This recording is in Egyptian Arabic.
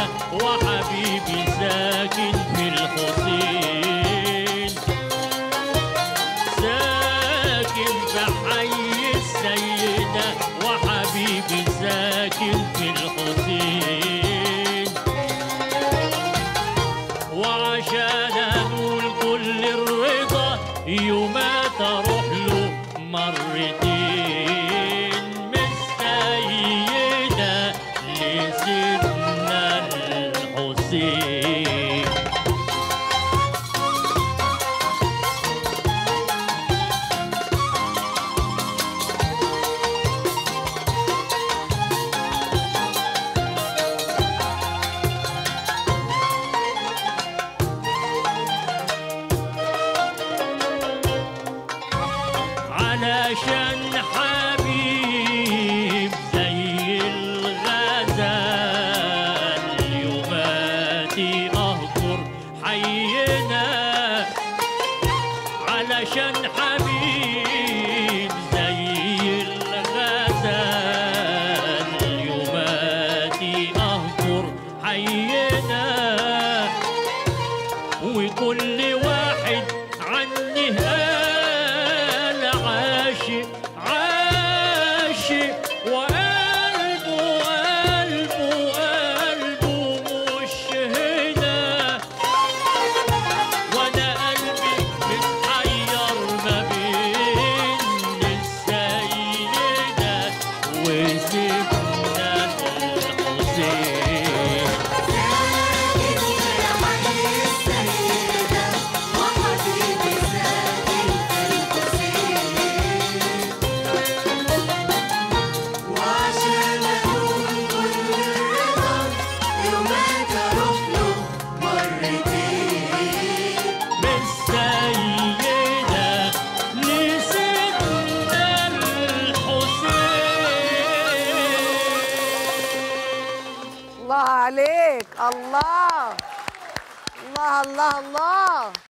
وحبيبي ساكن في الحسين ساكن في حي السيدة وحبيبي ساكن في الحسين وعشان أنول كل الرضا يوم تروح له مرتين مستيدة لسيدنا الحسين علشان حبيب زي الغزال يوماتي أهجر حينا علشان حبيب زي الغزال يوماتي أهجر حينا وكل واحد عني قال عاشق عاشق وقلبه قلبه قلبه مش هنا وانا قلبي متحير ما بين السيدة وسيدنا الحسين بالسيدة لسيدنا الحسين الله عليك الله الله الله الله